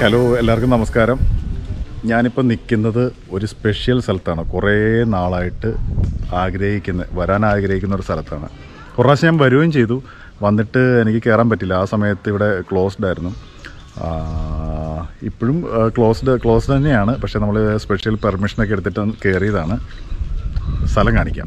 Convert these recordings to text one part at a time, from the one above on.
Hello എല്ലാവർക്കും നമസ്കാരം ഞാനിപ്പോൾ നിൽക്കുന്നത് ഒരു സ്പെഷ്യൽ സ്ഥലത്താണ് കുറേ നാളായിട്ട് ആഗ്രഹിക്കുന്ന വരാൻ ആഗ്രഹിക്കുന്ന ഒരു സ്ഥലത്താണ് കുറേ പ്രാവശ്യം ഞാൻ വരികയും ചെയ്തു വന്നിട്ട് എനിക്ക് കയറാൻ പറ്റില്ല ആ സമയത്ത് ഇവിടെ ക്ലോസ്ഡ് ആയിരുന്നു ആ, ഇപ്പോഴും ക്ലോസ്ഡ് ക്ലോസ്ഡ് തന്നെയാണ് പക്ഷേ നമ്മൾ സ്പെഷ്യൽ പെർമിഷനൊക്കെ എടുത്തിട്ട് കയറിയതാണ് സ്ഥലം കാണിക്കാം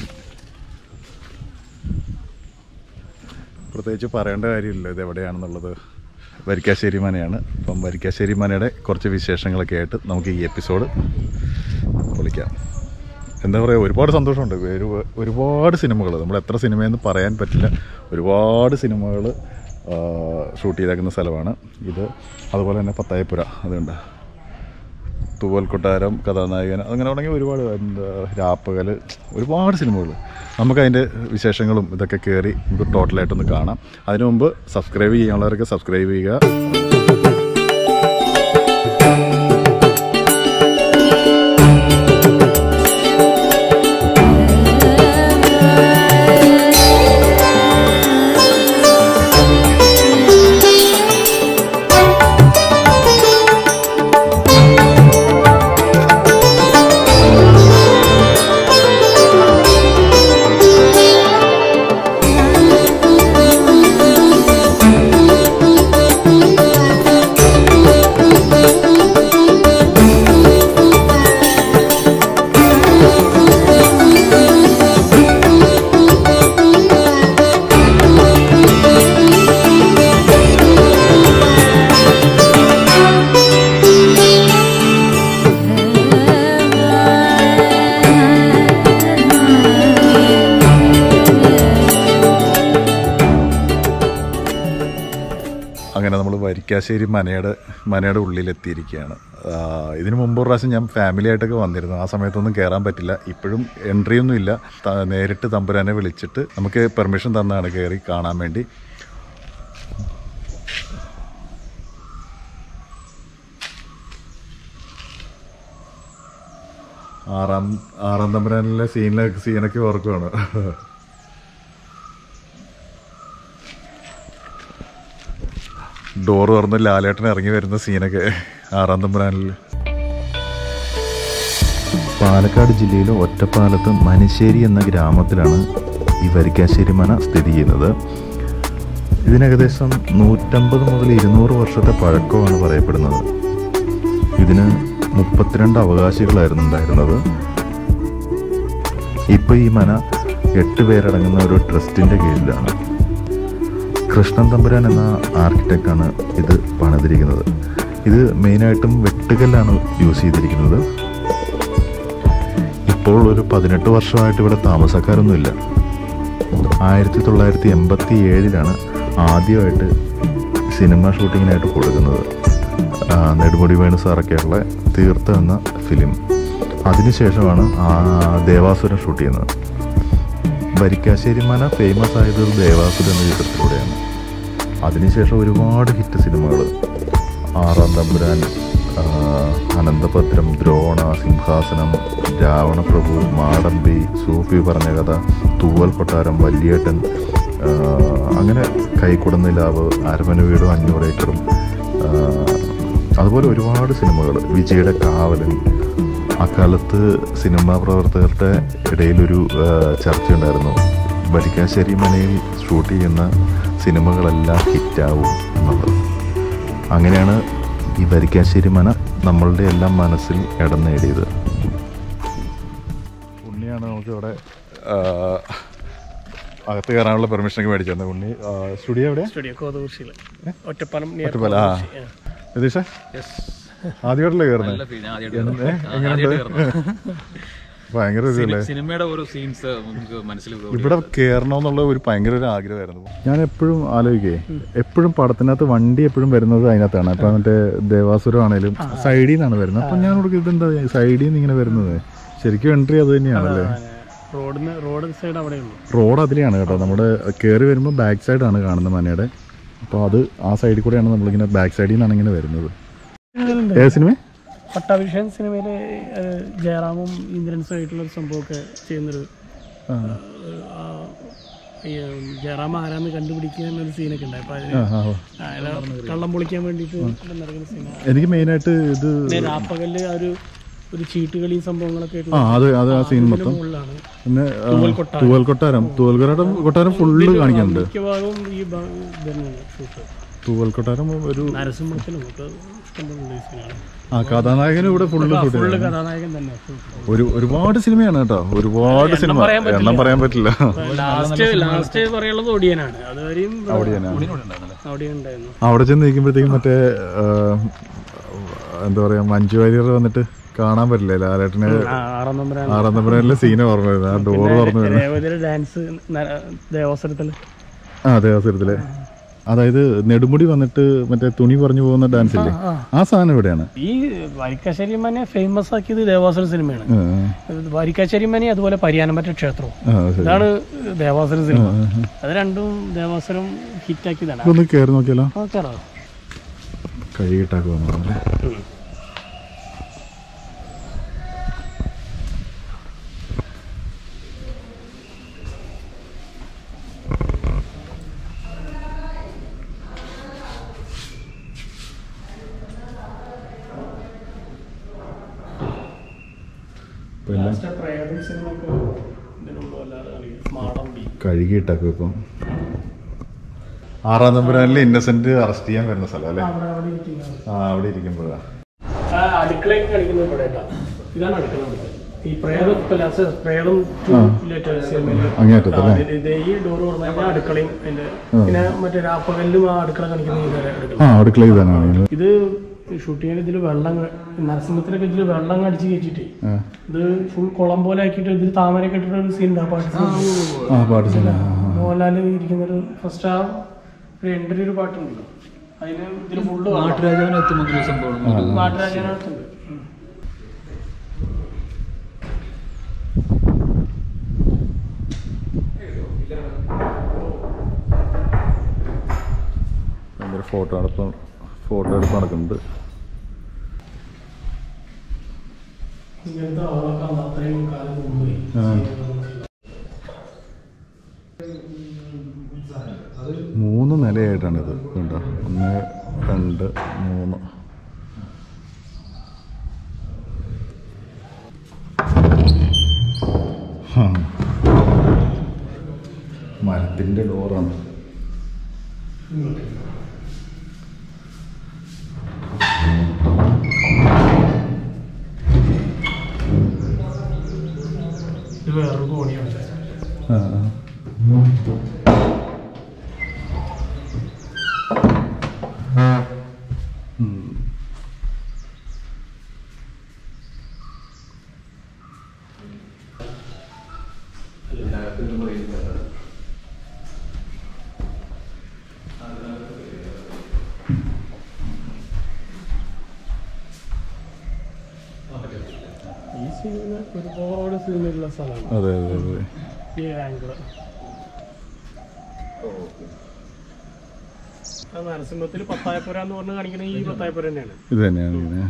പ്രത്യേകിച്ച് പറയേണ്ട കാര്യമില്ല ഇത് എവിടെയാണെന്നുള്ളത് വരിക്കാശ്ശേരി മനയാണ് അപ്പം വരിക്കാശ്ശേരി മനയുടെ കുറച്ച് വിശേഷങ്ങളൊക്കെ ആയിട്ട് നമുക്ക് ഈ എപ്പിസോഡ് വിളിക്കാം എന്താ പറയുക ഒരുപാട് സന്തോഷമുണ്ട് ഒരു ഒരുപാട് സിനിമകൾ നമ്മൾ എത്ര സിനിമയെന്ന് പറയാൻ പറ്റില്ല ഒരുപാട് സിനിമകൾ ഷൂട്ട് ചെയ്തേക്കുന്ന സ്ഥലമാണ് ഇത് അതുപോലെ തന്നെ പത്തായപ്പുര അതുകൊണ്ട് തൂവൽ കൊട്ടാരം കഥാനായകൻ അങ്ങനെ തുടങ്ങി ഒരുപാട് എന്താ രാപ്പകൽ ഒരുപാട് സിനിമകൾ നമുക്ക് അതിൻ്റെ വിശേഷങ്ങളും ഇതൊക്കെ കയറി നമുക്ക് ടോട്ടലായിട്ടൊന്ന് കാണാം അതിനു മുമ്പ് സബ്സ്ക്രൈബ് ചെയ്യാനുള്ളവരൊക്കെ സബ്സ്ക്രൈബ് ചെയ്യുക അങ്ങനെ നമ്മൾ വരിക്കാശ്ശേരി മനയുടെ മനയുടെ ഉള്ളിലെത്തിയിരിക്കുകയാണ് ആ, ഇതിനു മുമ്പ് ഒരു പ്രാവശ്യം ഞാൻ ഫാമിലി ആയിട്ടൊക്കെ വന്നിരുന്നു ആ സമയത്തൊന്നും കയറാൻ പറ്റില്ല ഇപ്പോഴും എൻട്രി ഒന്നും ഇല്ല ത- നേരിട്ട് തമ്പുരാനെ വിളിച്ചിട്ട് നമുക്ക് പെർമിഷൻ തന്നാണ് കയറി കാണാൻ വേണ്ടി ആറാം ആറാം തമ്പുരാനിലെ സീനിലൊക്കെ സീനൊക്കെ ഓർക്കുവാണ് ഡോറ് തുറന്ന് ലാലേട്ടൻ ഇറങ്ങി വരുന്ന സീനൊക്കെ ആറാം തമ്പുരാനിൽ പാലക്കാട് ജില്ലയിലെ ഒറ്റപ്പാലത്ത് മനിശ്ശേരി എന്ന ഗ്രാമത്തിലാണ് ഈ വരിക്കാശ്ശേരി മന സ്ഥിതി ചെയ്യുന്നത് ഇതിന് ഏകദേശം നൂറ്റമ്പത് മുതൽ ഇരുന്നൂറ് വർഷത്തെ പഴക്കമാണ് പറയപ്പെടുന്നത് ഇതിന് മുപ്പത്തിരണ്ട് അവകാശികളായിരുന്നു ഉണ്ടായിരുന്നത് ഇപ്പോൾ ഈ മന എട്ട് പേരടങ്ങുന്ന ഒരു ട്രസ്റ്റിൻ്റെ കീഴിലാണ് കൃഷ്ണൻ തമ്പുരാൻ എന്ന ആർക്കിടെക്റ്റാണ് ഇത് പണിതിരിക്കുന്നത് ഇത് മെയിനായിട്ടും വെട്ടുകല്ലാണ് യൂസ് ചെയ്തിരിക്കുന്നത് ഇപ്പോൾ ഒരു പതിനെട്ട് വർഷമായിട്ട് ഇവിടെ താമസക്കാരൊന്നുമില്ല ആയിരത്തി തൊള്ളായിരത്തി എൺപത്തി ഏഴിലാണ് ആദ്യമായിട്ട് സിനിമ ഷൂട്ടിങ്ങിനായിട്ട് കൊടുക്കുന്നത് ആ, നെടുമുടി വേണു സാറൊക്കെയുള്ള തീർത്ത എന്ന ഫിലിം അതിനുശേഷമാണ് ആ ദേവാസുരം ഷൂട്ട് ചെയ്യുന്നത് വരിക്കാശ്ശേരി മന ഫേമസ് ആയത് ഒരു ദേവാസുരം എന്ന ചിത്രത്തിലൂടെയാണ് അതിനുശേഷം ഒരുപാട് ഹിറ്റ് സിനിമകൾ ആറാം തമ്പുരാൻ ആ, അനന്തഭദ്രം ദ്രോണ സിംഹാസനം രാവണപ്രഭു മാടമ്പി സൂഫി പറഞ്ഞ കഥ തൂവൽ കൊട്ടാരം വല്യേട്ടൻ ആ, അങ്ങനെ കൈക്കുടന്നിലാവ് അരമന വീടും അഞ്ഞൂറ് ഏക്കറും ആ, അതുപോലെ ഒരുപാട് സിനിമകൾ വിജയുടെ കാവലൻ അക്കാലത്ത് സിനിമാ പ്രവർത്തകരുടെ ഇടയിലൊരു ആ, ചർച്ചയുണ്ടായിരുന്നു വരിക്കാശ്ശേരി മനയിൽ ഷൂട്ട് ചെയ്യുന്ന സിനിമകളെല്ലാം ഹിറ്റാവും എന്നുള്ളത് അങ്ങനെയാണ് ഈ വരിക്കാശ്ശേരി മന നമ്മളുടെ എല്ലാം മനസ്സിൽ ഇടം നേടിയത് ഉണ്ണിയാണ് നമുക്ക് ഇവിടെ ആ, അകത്ത് കയറാനുള്ള പെർമിഷനൊക്കെ മേടിച്ചു തന്നെ ഉണ്ണി ആ, സ്റ്റുഡിയോ എവിടെയാ സ്റ്റുഡിയോ കോതകുറിശിയിൽ ഒറ്റപ്പാലം near ഒറ്റപ്പാലം, ആ. കോതകുറിശി, ആ. രതീഷ ആദ്യമായിട്ടല്ലേ കയറുന്നത് ഭയങ്കര ഒരു ഇതല്ലേ സിനിമയുടെ ഓരോ സീൻസ് നമുക്ക് മനസ്സിൽ ഇവിടെ കയറണമെന്നുള്ള ഒരു ഭയങ്കര ഒരു ആഗ്രഹമായിരുന്നു ഞാൻ എപ്പോഴും ആലോചിക്കേ എപ്പോഴും പടത്തിനകത്ത് വണ്ടി എപ്പോഴും വരുന്നത് അതിനകത്താണ് അപ്പൊ മറ്റേ ദേവാസുരം ആണേലും സൈഡിൽ നിന്നാണ് വരുന്നത് അപ്പൊ ഞാൻ ഇവിടെ ഇതെന്താ സൈഡിൽ നിന്ന് ഇങ്ങനെ വരുന്നത് ശരിക്കും എൻട്രി അത് തന്നെയാണല്ലേ റോഡിന് റോഡ് സൈഡ് അവിടെയുള്ളൂ റോഡ് അതിലെയാണ് കേട്ടോ നമ്മുടെ കയറി വരുമ്പോൾ ബാക്ക് സൈഡാണ് കാണുന്നത് മനയുടെ അപ്പോൾ അത് ആ സൈഡിൽ കൂടെയാണ് നമ്മളിങ്ങനെ ബാക്ക് സൈഡിൽ നിന്നാണ് ഇങ്ങനെ വരുന്നത് ഏത് സിനിമ പട്ടാഭിഷേകൻ സിനിമയിൽ ജയറാമും ഇന്ദ്രൻസും ആയിട്ടുള്ള ഒരു സംഭവമൊക്കെ ചെയ്യുന്നൊരു ആ, ഈ ജയറാം ആരാന്ന് കണ്ടുപിടിക്കുക എന്നൊരു സീനൊക്കെ ഉണ്ടായി അപ്പൊ അതിന് ആ, ആ. അയാളെ കള്ളം പൊളിക്കാൻ വേണ്ടിയിട്ട് നടക്കുന്ന സീനാണ് എനിക്ക് മെയിനായിട്ട് ഇത് പിന്നെ രാപ്പകല് ആ ഒരു ഒരു ചീട്ടുകളി സംഭവങ്ങളൊക്കെ ആ അത് അത് ആ സീൻ മൊത്തം മുകളിലാണ് പിന്നെ ആ, തൂവൽ കൊട്ടാരം. തൂവൽ കൊട്ടാരം തൂവൽ കൊട്ടാരം കൊട്ടാരം ഫുള്ള് കാണിക്കുന്നുണ്ട് മിക്കവാറും ഈ ഭ- ഇതന്നെയാണ് ഷൂട്ട് തൂവൽ കൊട്ടാരം ഒരു നരസിംഹത്തിലും ഒക്കെ ഇഷ്ടംപോലെ ഈ സീനാണ് ആ കഥാനായകനും ഇവിടെ ഫുള്ള് ഷൂട്ട് ഫുള്ള് കഥാനായകൻ തന്നെ ഷൂട്ട് ഒരു ഒരുപാട് സിനിമയാണ് കേട്ടോ ഒരുപാട് സിനിമ പറയാൻ പറ്റില്ല. എണ്ണം പറയാൻ പറ്റില്ല ലാസ്റ്റ് ലാസ്റ്റ് പറയാനുള്ളത് ഒടിയനാണ് അതുവരെയും അവിടെയാണ് ഒടിയൻ ഉണ്ടായിരുന്നു അവിടെ ചെന്ന് നിൽക്കുമ്പോഴത്തേക്കും മറ്റേ ആ, എന്താ പറയാ മഞ്ജു വാര്യർ വന്നിട്ട് കാണാൻ പറ്റില്ല ലാലേട്ടന് ആ, ആറാം നമ്പരാണ് ആറാം നമ്പറിലെ സീന് ഓർമ്മ വരുന്നത് ആ ഡോറ് തുറന്നു വരുന്നത് രേവതിയുടെ ഡാൻസ് ദേവസരത്തില് ആ അതെ അവസരത്തില് അതായത് നെടുമുടി വന്നിട്ട് മറ്റേ തുണി പറഞ്ഞു പോകുന്ന ഡാൻസ് ഇല്ലേ ആ സാധനം ഇവിടെയാണ് ഈ വരിക്കാശ്ശേരി മനെ ഫേമസ് ആക്കിയത് ദേവാസുര സിനിമയാണ് ആ, വരിക്കാശ്ശേരി മനെ അതുപോലെ പരിയാനമറ്റ ക്ഷേത്രവും ആ ശരി ഇതാണ് ദേവാസുര സിനിമ അത് രണ്ടും ദേവാസുരം ഹിറ്റാക്കിയതാണ് ഇതൊന്ന് കയറി നോക്കിയാലോ നോക്കാറോ കഴുകിട്ടാക്കുവാന്ന് പറഞ്ഞല്ലേ ഇപ്പൊ എല്ലാം പ്രേതം സിനിമയൊക്കെ ഇതിനുള്ളൂ അല്ലാതെ മാടമ്പി കഴുകിയിട്ടാക്കും ഇപ്പം ആറാം നമ്പരാനിലെ ഇന്നസെന്റ് അറസ്റ്റ് ചെയ്യാൻ വരുന്ന സ്ഥലം അല്ലേ അവിടെ അവിടെ ഇരിക്കുന്നത് ആ അവിടെ ഇരിക്കുമ്പോഴാ ആ അടുക്കളയൊക്കെ കാണിക്കുന്നത് ഇവിടെ കേട്ടോ ഇതാണ് അടുക്കള അടുക്കള. ഈ പ്രേതം ഇപ്പൊ last പ്രേതം സിനിമയില് അങ്ങേറ്റത്ത് അല്ലേ ഇത് ഈ ഡോർ തുറന്നു കഴിഞ്ഞാൽ അടുക്കളയും അതിന്റെ പിന്നെ മറ്റേ രാപ്പകലിലും ആ അടുക്കള കാണിക്കുന്ന ഈ ഒരു അടുക്കള ആ അടുക്കള ഇതാണ് ഇത് ഷൂട്ട് ചെയ്യാൻ ഇതിൽ വെള്ളം ക- നരസിംഹത്തിലൊക്കെ ഇതിൽ വെള്ളം അടിച്ച് കയറ്റിട്ടേ ആ. ഇത് ഫുൾ കുളം പോലെ ആക്കിയിട്ട് ഇതിൽ താമരയൊക്കെ ഇട്ടിട്ട് ഒരു സീൻ ഉണ്ട് ആ പാട്ട് ആ പാട്ട് സിനിമ മോഹൻലാൽ ഇരിക്കുന്ന ഒരു ഫസ്റ്റ് ആ ഒരു എൻട്രി ഒരു പാട്ടുണ്ടല്ലോ അതിന് ഇതിൽ ഫുള്ള് നാട്ടുരാജാവിന് എത്തുമ്പോൾ സംഭവം നാട്ടുരാജാനകത്തുണ്ട് ഭയങ്കര ഫോട്ടോ എടുപ്പ് ഫോട്ടോ എടുപ്പ് നടക്കുന്നുണ്ട് ഇങ്ങനത്തെ ആളൊക്കെ അന്ന് അത്രയും കാലം മുമ്പ് ആ. മൂന്ന് നിലയായിട്ടാണ് ഇത് കണ്ടോ ഒന്ന് രണ്ട് മൂന്ന് ഹാ. മരത്തിന്റെ ഡോറാണ് ഇത് വേറൊരു കോണിയാണ് ആ, ആ. ഉം. ഈ സിനിമ ഒരുപാട് സിനിമയുള്ള സ്ഥലമാണ് അതെ അതെ അതെ ഈ ആംഗിള് ആ നരസിംഹത്തിൽ പത്തായപ്പുര എന്ന് പറഞ്ഞ് കാണിക്കുന്ന ഈ പത്തായപ്പുര തന്നെയാണ് ഇത് തന്നെയാണ് ഇങ്ങനെ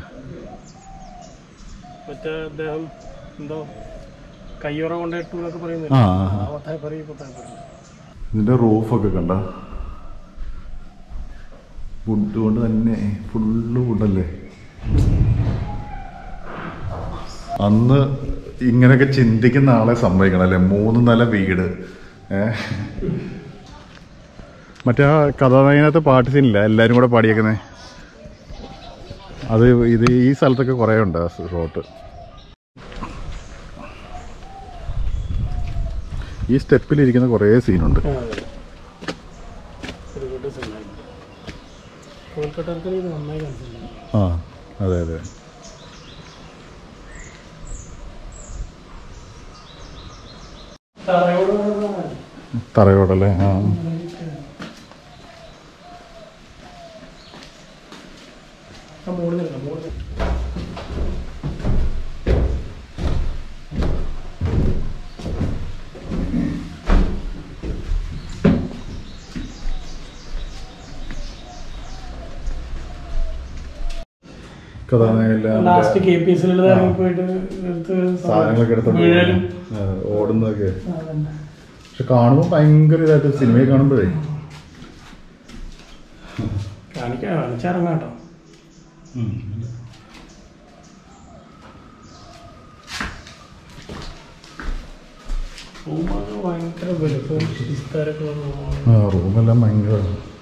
മറ്റേ അദ്ദേഹം എന്തോ കയ്യുറ കൊണ്ടിട്ടു എന്നൊക്കെ ആ പറയുന്നില്ല ആ, ആ ആ. പത്തായപ്പുര ഈ പത്തായപ്പുര ഇതിന്റെ റൂഫൊക്കെ കണ്ട വുഡ് കൊണ്ട് തന്നെ ഫുള്ള് വുഡല്ലേ അന്ന് ഇങ്ങനെയൊക്കെ ചിന്തിക്കുന്ന ആളെ സമ്മതിക്കണം അല്ലേ മൂന്ന് നില വീട് ഏ മറ്റേ ആ കഥാനായകനകത്ത് പാട്ട് സീനില്ല എല്ലാരും കൂടെ പാടിയേക്കുന്നേ അത് ഇത് ഈ സ്ഥലത്തൊക്കെ കുറേ ഉണ്ട് ആ ഷോട്ട് ഈ സ്റ്റെപ്പിലിരിക്കുന്ന കുറേ സീനുണ്ട് ആ, അതെ. ഒരു good സിനിമയാണ്. കോൽക്കട്ടർക്ക് ഇത് നന്നായി കാണിച്ചിട്ടുണ്ട് ആ അതെ അതെ തറയോട് കൂടെ തറയോടല്ലേ ആ ആ മോളിൽ നിൽക്കാം മോളിൽ കഥാനായകൻ ലാസ്റ്റ് കെ പി എസ് ഇറങ്ങി പോയിട്ട് എടുത്ത് സാധനങ്ങളൊക്കെ എടുത്തോണ്ട് വീഴലും ആ, ഓടുന്നതൊക്കെ അതന്നെ. പക്ഷെ കാണുമ്പോൾ ഭയങ്കര ഇതായിട്ട് സിനിമയെ കാണുമ്പോഴേ കാണിക്കാം കാണിച്ചിറങ്ങാം കേട്ടോ റൂമൊക്കെ ഭയങ്കര വലുപ്പവും വിസ്താരമൊക്കെ ഉള്ള റൂമാണ്. ആ റൂമെല്ലാം ഭയങ്കര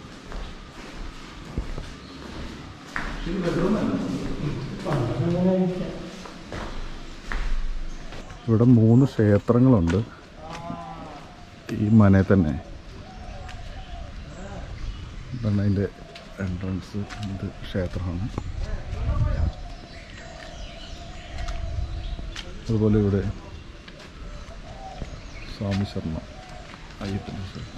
അങ്ങനെ ഇരിക്കാം. ഇവിടെ മൂന്ന് ക്ഷേത്രങ്ങളുണ്ട് ഈ മനയിൽ തന്നെ ഇതാണ് അതിൻ്റെ എൻട്രൻസ് ഇത് ക്ഷേത്രമാണ് അതുപോലെ ഇവിടെ സ്വാമി ശർമ്മ അയ്യപ്പൻ്റെ ക്ഷേത്രം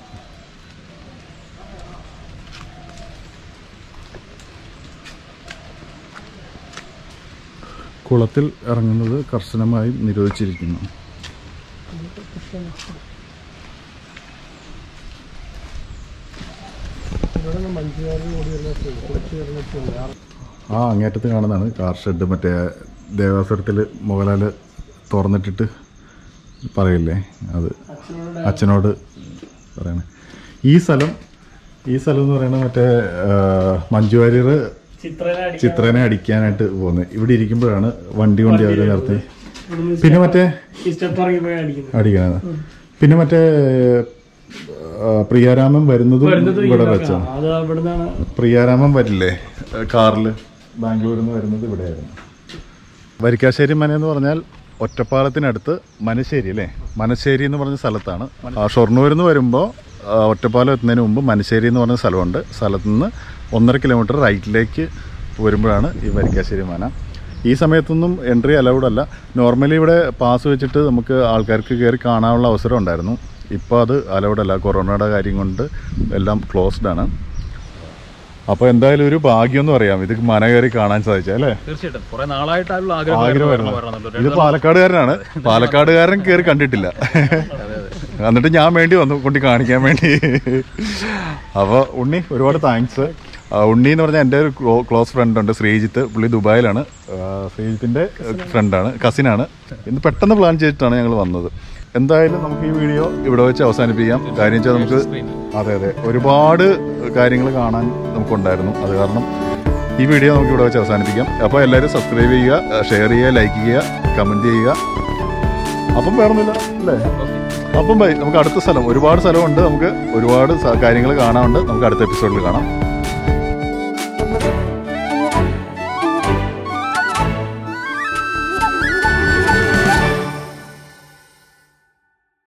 കുളത്തിൽ ഇറങ്ങുന്നത് കർശനമായി നിരോധിച്ചിരിക്കുന്നു ഇവിടെ നിന്ന് മഞ്ജുവാരി കൂടി വരുന്ന സ്ഥലം, കൊച്ചി വരുന്ന സ്ഥലം. ആ അങ്ങേറ്റത്ത് കാണുന്നതാണ് കാർ ഷെഡ് മറ്റേ ദേവാസുരത്തിൽ മോഹൻലാൽ തുറന്നിട്ടിട്ട് പറയില്ലേ അത് അച്ഛനോട് അച്ഛനോട് പറയണേ ഈ സ്ഥലം ഈ സ്ഥലം എന്ന് പറയുന്നത് മറ്റേ ആ, മഞ്ജു വാര്യർ ചിത്രനെ അടിക്കാൻ ചിത്രനെ അടിക്കാനായിട്ട് പോകുന്നത് ഇവിടെ ഇരിക്കുമ്പോഴാണ് വണ്ടി കൊണ്ട് അവർ നിർത്തി ഇവിടുന്ന് പിന്നെ മറ്റേ ഈ സ്റ്റെപ്പ് ഇറങ്ങി പോയി അടിക്കുന്നത് അടിക്കണത് പിന്നെ മറ്റേ ആ, പ്രിയാരാമൻ വരുന്നതും വരുന്നത് ഇവിടെ ഇവിടെ വെച്ചാണ് അത് അവിടുന്നാണ് പ്രിയാരാമൻ വരില്ലേ കാറിൽ ബാംഗ്ലൂരിൽ നിന്ന് വരുന്നത് ഇവിടെയായിരുന്നു വരിക്കാശ്ശേരി മന എന്ന് പറഞ്ഞാൽ ഒറ്റപ്പാലത്തിനടുത്ത് മനശ്ശേരി അല്ലേ മനശ്ശേരി എന്ന് പറഞ്ഞ സ്ഥലത്താണ് ആ, ഷൊർണൂരിൽ നിന്ന് വരുമ്പോൾ ഒറ്റപ്പാലം എത്തുന്നതിന് മുമ്പ് മനശ്ശേരി എന്ന് പറഞ്ഞ സ്ഥലമുണ്ട് സ്ഥലത്ത് നിന്ന് ഒന്നര കിലോമീറ്റർ റൈറ്റിലേക്ക് വരുമ്പോഴാണ് ഈ വരിക്കാശ്ശേരി മന ഈ സമയത്തൊന്നും എൻട്രി അലൗഡ് അല്ല നോർമലി ഇവിടെ പാസ് വെച്ചിട്ട് നമുക്ക് ആൾക്കാർക്ക് കയറി കാണാനുള്ള അവസരം ഉണ്ടായിരുന്നു ഇപ്പോൾ അത് അലൗഡ് അല്ല കൊറോണയുടെ കാര്യം കൊണ്ട് എല്ലാം ക്ലോസ്ഡ് ആണ് അപ്പോൾ എന്തായാലും ഒരു ഭാഗ്യം എന്ന് പറയാം ഇത് മന കയറി കാണാൻ സാധിച്ചത് അല്ലേ തീർച്ചയായിട്ടും കുറെ നാളായിട്ടുള്ള ആഗ്രഹമായിരുന്നു ആഗ്രഹം ഇത് പാലക്കാടുകാരനാണ് പാലക്കാടുകാരൻ കയറി കണ്ടിട്ടില്ല എന്നിട്ട് ഞാൻ വേണ്ടി വന്നു കൊണ്ട് കാണിക്കാൻ വേണ്ടി അപ്പോൾ ഉണ്ണി ഒരുപാട് താങ്ക്സ് ഉണ്ണി എന്ന് പറഞ്ഞാൽ എൻ്റെ ഒരു ക്ലോസ് ഫ്രണ്ട് ഉണ്ട് ശ്രീജിത്ത് പുള്ളി ദുബായിലാണ് ആ, ശ്രീജിത്തിൻ്റെ ഫ്രണ്ടാണ് കസിനാണ് ഇന്ന് പെട്ടെന്ന് പ്ലാൻ ചെയ്തിട്ടാണ് ഞങ്ങൾ വന്നത് എന്തായാലും നമുക്ക് ഈ വീഡിയോ ഇവിടെ വെച്ച് അവസാനിപ്പിക്കാം കാര്യം വെച്ചാൽ നമുക്ക് അതെ അതെ ഒരുപാട് കാര്യങ്ങൾ കാണാൻ നമുക്കുണ്ടായിരുന്നു അത് കാരണം ഈ വീഡിയോ നമുക്ക് ഇവിടെ വെച്ച് അവസാനിപ്പിക്കാം അപ്പോൾ എല്ലാവരും സബ്സ്ക്രൈബ് ചെയ്യുക ഷെയർ ചെയ്യുക ലൈക്ക് ചെയ്യുക കമൻറ്റ് ചെയ്യുക അപ്പം വേറൊന്നുമില്ല അല്ലേ അപ്പം ബൈ നമുക്ക് അടുത്ത സ്ഥലം ഒരുപാട് സ്ഥലമുണ്ട് നമുക്ക് ഒരുപാട് കാര്യങ്ങൾ കാണാനുണ്ട് നമുക്ക് അടുത്ത എപ്പിസോഡിൽ കാണാം